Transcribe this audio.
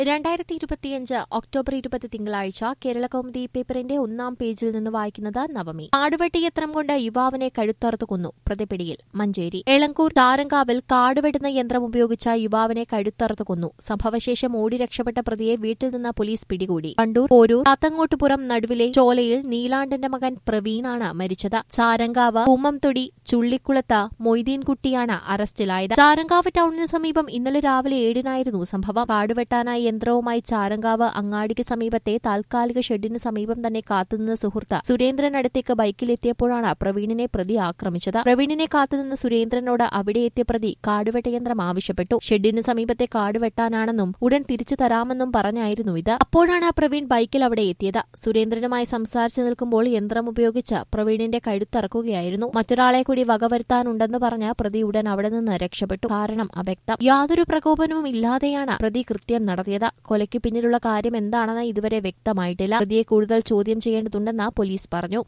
രണ്ടായിരത്തി ഇരുപത്തിയഞ്ച് ഒക്ടോബർ ഇരുപത് തിങ്കളാഴ്ച കേരള കൗമുദി പേപ്പറിന്റെ ഒന്നാം പേജിൽ നിന്ന് വായിക്കുന്നത് നവമി കാടുവെട്ടിയന്ത്രം കൊണ്ട് യുവാവിനെ കഴുത്തറുത്തു കൊന്നു പ്രതിപിടിയിൽ മഞ്ചേരി എളങ്കൂർ താരങ്കാവിൽ കാടുവെട്ടുന്ന യന്ത്രം ഉപയോഗിച്ച യുവാവിനെ കഴുത്തറുത്തു കൊന്നു സംഭവശേഷം ഓടി രക്ഷപ്പെട്ട പ്രതിയെ വീട്ടിൽ നിന്ന് പോലീസ് പിടികൂടി കണ്ടൂർ പോരൂർ താത്തങ്ങോട്ടുപുറം നടുവിലെ ചോലയിൽ നീലാണ്ടന്റെ മകൻ പ്രവീണാണ് മരിച്ചത് ചാരങ്കാവ് കുമ്മംതൊടി ചുള്ളിക്കുളത്ത് മൊയ്തീൻകുട്ടിയാണ് അറസ്റ്റിലായത് ചാരങ്കാവ് ടൌണിന് സമീപം ഇന്നലെ രാവിലെ ഏഴിനായിരുന്നു സംഭവം കാടുവെട്ടാനായി യന്ത്രവുമായി ചാരങ്കാവ് അങ്ങാടിക്ക് സമീപത്തെ താൽക്കാലിക ഷെഡിന് സമീപം തന്നെ കാത്തുനിന്ന സുഹൃത്ത് സുരേന്ദ്രൻ അടുത്തേക്ക് ബൈക്കിലെത്തിയപ്പോഴാണ് പ്രവീണിനെ പ്രതി ആക്രമിച്ചത് പ്രവീണിനെ കാത്തുനിന്ന സുരേന്ദ്രനോട് അവിടെ എത്തിയ പ്രതി കാടുവെട്ട യന്ത്രം ആവശ്യപ്പെട്ടു ഷെഡിന് സമീപത്തെ കാട് വെട്ടാനാണെന്നും ഉടൻ തിരിച്ചു തരാമെന്നും പറഞ്ഞായിരുന്നു ഇത് അപ്പോഴാണ് പ്രവീൺ ബൈക്കിൽ അവിടെ എത്തിയത് സുരേന്ദ്രനുമായി സംസാരിച്ചു നിൽക്കുമ്പോൾ യന്ത്രം ഉപയോഗിച്ച് പ്രവീണിന്റെ കഴുത്തറക്കുകയായിരുന്നു മറ്റൊരാളെ കൂടി വകവരുത്താനുണ്ടെന്ന് പറഞ്ഞ് പ്രതി ഉടൻ അവിടെ നിന്ന് രക്ഷപ്പെട്ടു കാരണം അവ്യക്തം യാതൊരു പ്രകോപനവും ഇല്ലാതെയാണ് പ്രതി കൃത്യം നടത്തിയത് കൊലയ്ക്ക് പിന്നിലുള്ള കാര്യം എന്താണെന്ന് ഇതുവരെ വ്യക്തമായിട്ടില്ല പ്രതിയെ കൂടുതൽ ചോദ്യം ചെയ്യേണ്ടതുണ്ടെന്ന് പോലീസ് പറഞ്ഞു